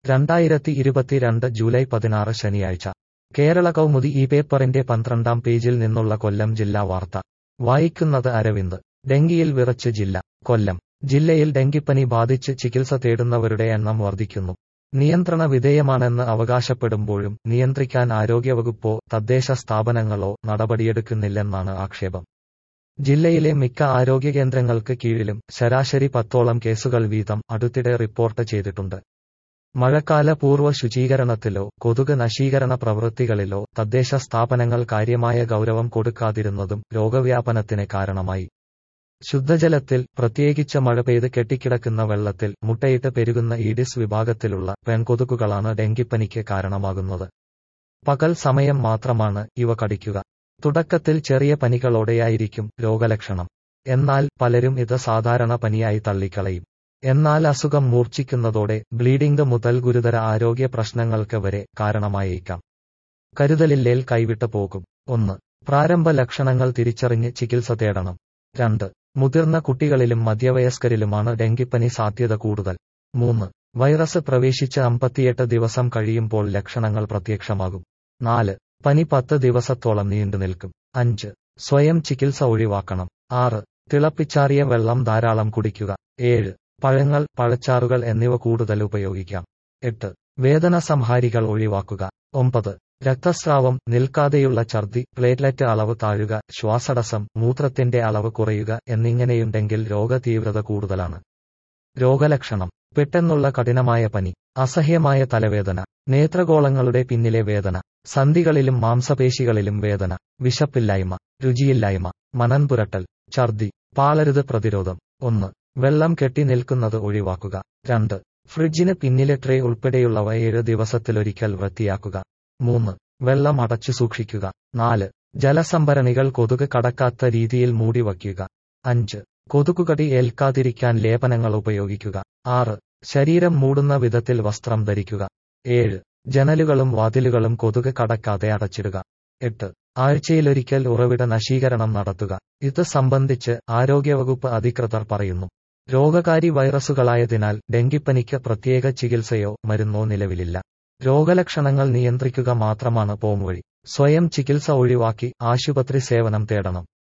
രണ്ടായിരത്തി ഇരുപത്തിരണ്ട് ജൂലൈ പതിനാറ് ശനിയാഴ്ച കേരള കൗമുദി ഈ പേപ്പറിന്റെ പന്ത്രണ്ടാം പേജിൽ നിന്നുള്ള കൊല്ലം ജില്ലാ വാർത്ത വായിക്കുന്നത് അരവിന്ദ് ഡെങ്കിയിൽ വിറച്ച് ജില്ല കൊല്ലം ജില്ലയിൽ ഡെങ്കിപ്പനി ബാധിച്ച് ചികിത്സ തേടുന്നവരുടെ എണ്ണം വർദ്ധിക്കുന്നു നിയന്ത്രണ വിധേയമാണെന്ന് അവകാശപ്പെടുമ്പോഴും നിയന്ത്രിക്കാൻ ആരോഗ്യവകുപ്പോ തദ്ദേശ സ്ഥാപനങ്ങളോ നടപടിയെടുക്കുന്നില്ലെന്നാണ് ആക്ഷേപം ജില്ലയിലെ മിക്ക ആരോഗ്യ കേന്ദ്രങ്ങൾക്ക് കീഴിലും ശരാശരി പത്തോളം കേസുകൾ വീതം അടുത്തിടെ റിപ്പോർട്ട് ചെയ്തിട്ടുണ്ട് മഴക്കാല പൂർവ്വ ശുചീകരണത്തിലോ കൊതുക് നശീകരണ പ്രവൃത്തികളിലോ തദ്ദേശ സ്ഥാപനങ്ങൾ കാര്യമായ ഗൗരവം കൊടുക്കാതിരുന്നതും രോഗവ്യാപനത്തിന് കാരണമായി ശുദ്ധജലത്തിൽ പ്രത്യേകിച്ച് മഴ പെയ്ത് കെട്ടിക്കിടക്കുന്ന വെള്ളത്തിൽ മുട്ടയിട്ട് പെരുകുന്ന ഈഡിസ് വിഭാഗത്തിലുള്ള പെൺകൊതുകുകളാണ് ഡെങ്കിപ്പനിക്ക് കാരണമാകുന്നത് പകൽ സമയം മാത്രമാണ് ഇവ കടിക്കുക തുടക്കത്തിൽ ചെറിയ പനികളോടെയായിരിക്കും രോഗലക്ഷണം എന്നാൽ പലരും ഇത് സാധാരണ പനിയായി തള്ളിക്കളയും എന്നാൽ അസുഖം മൂർച്ഛിക്കുന്നതോടെ ബ്ലീഡിംഗ് മുതൽ ഗുരുതര ആരോഗ്യ പ്രശ്നങ്ങൾക്ക് വരെ കാരണമായേക്കാം കരുതലില്ലേൽ കൈവിട്ടു പോകും ഒന്ന് പ്രാരംഭ ലക്ഷണങ്ങൾ തിരിച്ചറിഞ്ഞ് ചികിത്സ തേടണം രണ്ട് മുതിർന്ന കുട്ടികളിലും മധ്യവയസ്കരിലുമാണ് ഡെങ്കിപ്പനി സാധ്യത കൂടുതൽ മൂന്ന് വൈറസ് പ്രവേശിച്ച് അമ്പത്തിയെട്ട് ദിവസം കഴിയുമ്പോൾ ലക്ഷണങ്ങൾ പ്രത്യക്ഷമാകും നാല് പനി പത്ത് ദിവസത്തോളം നീണ്ടുനിൽക്കും അഞ്ച് സ്വയം ചികിത്സ ഒഴിവാക്കണം ആറ് തിളപ്പിച്ചാറിയ വെള്ളം ധാരാളം കുടിക്കുക ഏഴ് പഴങ്ങൾ പഴച്ചാറുകൾ എന്നിവ കൂടുതൽ ഉപയോഗിക്കാം എട്ട് വേദന സംഹാരികൾ ഒഴിവാക്കുക ഒമ്പത് രക്തസ്രാവം നിൽക്കാതെയുള്ള ഛർദി പ്ലേറ്റ്ലെറ്റ് അളവ് താഴുക ശ്വാസടസം മൂത്രത്തിന്റെ അളവ് കുറയുക എന്നിങ്ങനെയുണ്ടെങ്കിൽ രോഗതീവ്രത കൂടുതലാണ് രോഗലക്ഷണം പെട്ടെന്നുള്ള കഠിനമായ പനി അസഹ്യമായ തലവേദന നേത്രഗോളങ്ങളുടെ പിന്നിലെ വേദന സന്ധികളിലും മാംസപേശികളിലും വേദന വിശപ്പില്ലായ്മ രുചിയില്ലായ്മ മനൻപുരട്ടൽ ഛർദി പാളരുത് പ്രതിരോധം ഒന്ന് വെള്ളം കെട്ടി നിൽക്കുന്നത് ഒഴിവാക്കുക രണ്ട് ഫ്രിഡ്ജിന് പിന്നിലെ ട്രേ ഉൾപ്പെടെയുള്ളവ ഏഴ് ദിവസത്തിലൊരിക്കൽ വൃത്തിയാക്കുക മൂന്ന് വെള്ളം അടച്ചു സൂക്ഷിക്കുക നാല് ജലസംഭരണികൾ കൊതുക് കടക്കാത്ത രീതിയിൽ മൂടി വയ്ക്കുക അഞ്ച് കൊതുകുകടി ഏൽക്കാതിരിക്കാൻ ലേപനങ്ങൾ ഉപയോഗിക്കുക ആറ് ശരീരം മൂടുന്ന വിധത്തിൽ വസ്ത്രം ധരിക്കുക ഏഴ് ജനലുകളും വാതിലുകളും കൊതുക് കടക്കാതെ അടച്ചിടുക എട്ട് ആഴ്ചയിലൊരിക്കൽ ഉറവിട നശീകരണം നടത്തുക ഇത് സംബന്ധിച്ച് ആരോഗ്യവകുപ്പ് അധികൃതർ പറയുന്നു രോഗകാരി വൈറസുകളായതിനാൽ ഡെങ്കിപ്പനിക്ക് പ്രത്യേക ചികിത്സയോ മരുന്നോ നിലവിലില്ല രോഗലക്ഷണങ്ങൾ നിയന്ത്രിക്കുക മാത്രമാണ് പോംവഴി സ്വയം ചികിത്സ ഒഴിവാക്കി ആശുപത്രി സേവനം തേടണം